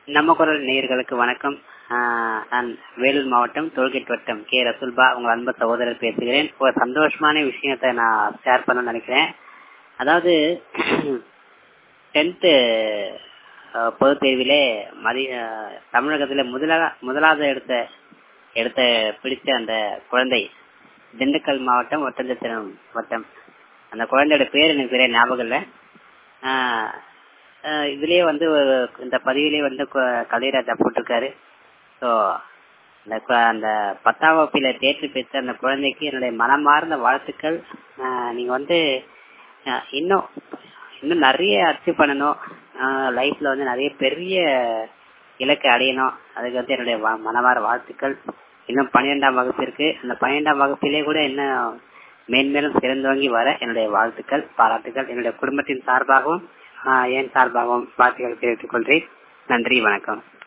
நம்ம குரல் நேயர்களுக்கு வணக்கம் ஆஹ் நான் வேலூர் மாவட்டம் டோல்கேட் வட்டம் கே ரசுல்பா உங்க அன்பு சகோதரர் பேசுகிறேன் ஒரு சந்தோஷமான விஷயத்தை நான் ஷேர் பண்ண நினைக்கிறேன் அதாவது டென்த்து பொதுத் தேர்விலே மதிய தமிழகத்துல முதலா முதலாவது எடுத்த எடுத்த பிடிச்ச அந்த குழந்தை திண்டுக்கல் மாவட்டம் ஒட்டஞ்சத்திரம் வட்டம் அந்த குழந்தையோட பேர் எனக்கு சரியா ஞாபகம் இல்லை இதுலயே வந்து ஒரு இந்த பதிவிலே வந்து கலைராஜா போட்டிருக்காரு ஸோ அந்த அந்த பத்தாம் வகுப்பில தேர்ச்சி பெற்ற அந்த குழந்தைக்கு என்னுடைய மனமார்ந்த வாழ்த்துக்கள் நீங்க வந்து இன்னும் இன்னும் நிறைய அச்சீவ் பண்ணணும் லைஃப்ல வந்து நிறைய பெரிய இலக்கை அடையணும் அதுக்கு வந்து என்னுடைய மனமார வாழ்த்துக்கள் இன்னும் பன்னிரெண்டாம் வகுப்பு இருக்கு அந்த பன்னிரெண்டாம் வகுப்பிலே கூட இன்னும் மேன்மேலும் சிறந்தோங்கி வர என்னுடைய வாழ்த்துக்கள் பாராட்டுகள் என்னுடைய குடும்பத்தின் சார்பாகவும் என் சார்பாகவும் வாழ்த்துக்கள் தெரிவித்துக் கொள்கிறேன் நன்றி வணக்கம்